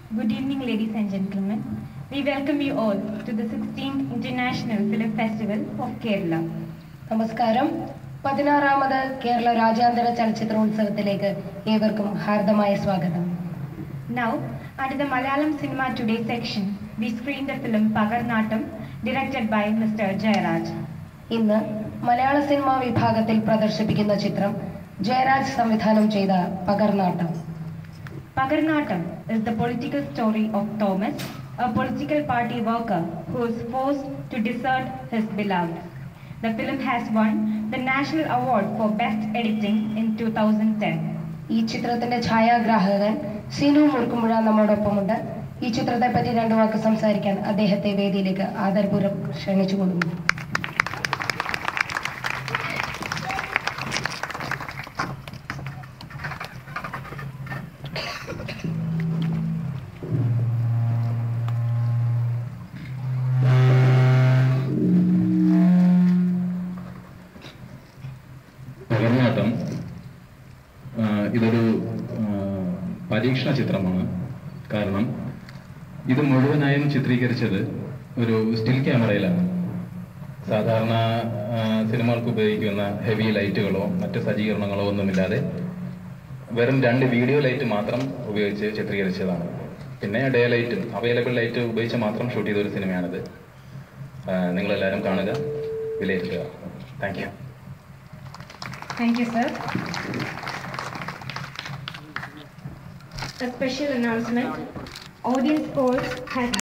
Good evening, ladies and gentlemen. We welcome you all to the 16th International Film Festival of Kerala. നമസ്കാരം പതിനാറാമത് കേരള രാജ്യാന്തര ചലച്ചിത്രോത്സവത്തിലേക്ക് ഏവർക്കും ഹാർദമായ സ്വാഗതം Now, under the Malayalam Cinema Today section, we screen the film Pagarnatam, directed by Mr. Jayaraj. ഇന്ന് മലയാള cinema വിഭാഗത്തിൽ പ്രദർശിപ്പിക്കുന്ന ചിത്രം ജയരാജ് സംവിധാനം ചെയ്ത Pakarnattam Pagarnatam is the political story of Thomas, a political party worker who is forced to desert his beloved. The film has won the National Award for Best Editing in 2010. ഈ ചിത്രത്തിന്റെ ഛായാഗ്രാഹകൻ സിനു മുറുക്കുമ്പുഴ നമ്മോടൊപ്പമുണ്ട് ഈ ചിത്രത്തെ പറ്റി രണ്ടു വാക്ക് സംസാരിക്കാൻ അദ്ദേഹത്തെ വേദിയിലേക്ക് ആദരപൂർവ്വം ക്ഷണിച്ചു കൊടുക്കുന്നു പകർന്നാട്ടം ആ, ഇതൊരു ആ, പരീക്ഷണ ചിത്രമാണ് കാരണം ഇത് മുഴുവനായും ചിത്രീകരിച്ചത് ഒരു സ്റ്റിൽ ക്യാമറയിലാണ് സാധാരണ ആ, സിനിമകൾക്ക് ഉപയോഗിക്കുന്ന ഹെവി ലൈറ്റുകളോ മറ്റ് സജ്ജീകരണങ്ങളോ ഒന്നുമില്ലാതെ വെറും രണ്ട് വീഡിയോ ലൈറ്റ് മാത്രം ഉപയോഗിച്ച് ചിത്രീകരിച്ചതാണ് പിന്നെ ഡേ ലൈറ്റും അവൈലബിൾ ലൈറ്റ് ഉപയോഗിച്ച് മാത്രം ഷൂട്ട് ചെയ്ത ഒരു സിനിമയാണിത് ആ, നിങ്ങളെല്ലാവരും കാണുക വിലയിരുത്തുക thank you Thank you, sir. A special announcement. Audience polls has